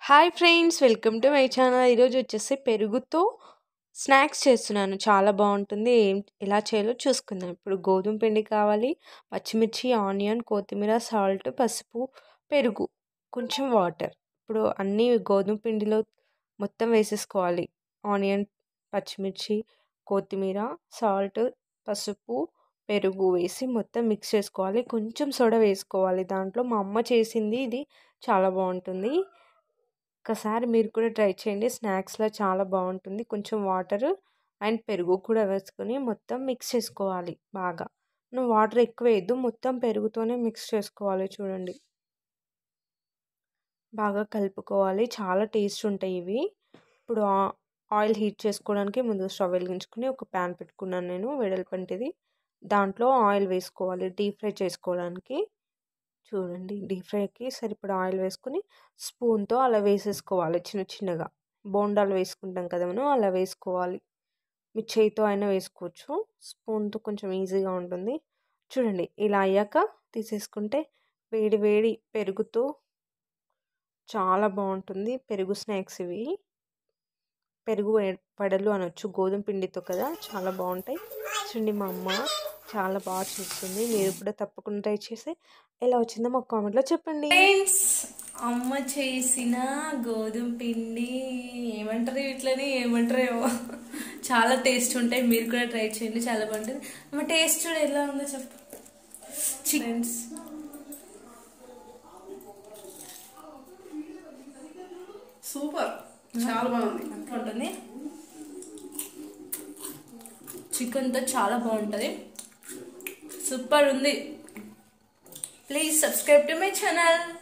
hi friends welcome to my channel ఈరోజు వచ్చేసి పెరుగుతో స్నాక్స్ చేస్తున్నాను చాలా బాగుంటుంది ఏం ఎలా చేయాలో చూసుకుందాం ఇప్పుడు గోధుమ పిండి కావాలి పచ్చిమిర్చి ఆనియన్ కొత్తిమీర సాల్ట్ పసుపు పెరుగు కొంచెం వాటర్ ఇప్పుడు అన్నీ గోధుమ పిండిలో మొత్తం వేసేసుకోవాలి ఆనియన్ పచ్చిమిర్చి కొత్తిమీర సాల్ట్ పసుపు పెరుగు వేసి మొత్తం మిక్స్ చేసుకోవాలి కొంచెం సోడా వేసుకోవాలి దాంట్లో మా అమ్మ చేసింది ఇది చాలా బాగుంటుంది ఒకసారి మీరు కూడా ట్రై చేయండి స్నాక్స్లో చాలా బాగుంటుంది కొంచెం వాటర్ అండ్ పెరుగు కూడా వేసుకొని మొత్తం మిక్స్ చేసుకోవాలి బాగా నువ్వు వాటర్ ఎక్కువ వేయద్దు మొత్తం పెరుగుతోనే మిక్స్ చేసుకోవాలి చూడండి బాగా కలుపుకోవాలి చాలా టేస్ట్ ఉంటాయి ఇవి ఇప్పుడు ఆయిల్ హీట్ చేసుకోవడానికి ముందు స్టవ్ వెలిగించుకుని ఒక ప్యాన్ పెట్టుకున్నాను నేను వెడల్పంటిది దాంట్లో ఆయిల్ వేసుకోవాలి డీప్ ఫ్రై చేసుకోవడానికి చూడండి డీప్ ఫ్రైకి సరిపడా ఆయిల్ వేసుకొని స్పూన్తో అలా వేసేసుకోవాలి చిన్న చిన్నగా బోండాలు వేసుకుంటాం కదా మనం అలా వేసుకోవాలి మీ చేయితో అయినా వేసుకోవచ్చు స్పూన్తో కొంచెం ఈజీగా ఉంటుంది చూడండి ఇలా అయ్యాక తీసేసుకుంటే వేడి వేడి పెరుగుతో చాలా బాగుంటుంది పెరుగు స్నాక్స్ ఇవి పెరుగు పడలు అనొచ్చు గోధుమ పిండితో కదా చాలా బాగుంటాయి చూడండి మా అమ్మ చాలా బాగా చేస్తుంది మీరు కూడా తప్పకుండా ట్రై చేసి ఎలా వచ్చిందో మాకు కామెంట్లో చెప్పండి ఫ్రెండ్స్ అమ్మ చేసిన గోధుమ పిండి ఏమంటారు ఇట్లని ఏమంటారు ఏమో చాలా టేస్ట్ ఉంటాయి మీరు కూడా ట్రై చేయండి చాలా బాగుంటుంది అమ్మ టేస్ట్ చూడ ఎలా ఉందో చెప్పు ఫ్రెండ్స్ సూపర్ చాలా బాగుంది ఉంటుంది చికెన్తో చాలా బాగుంటుంది సూపర్ ఉంది please subscribe to my channel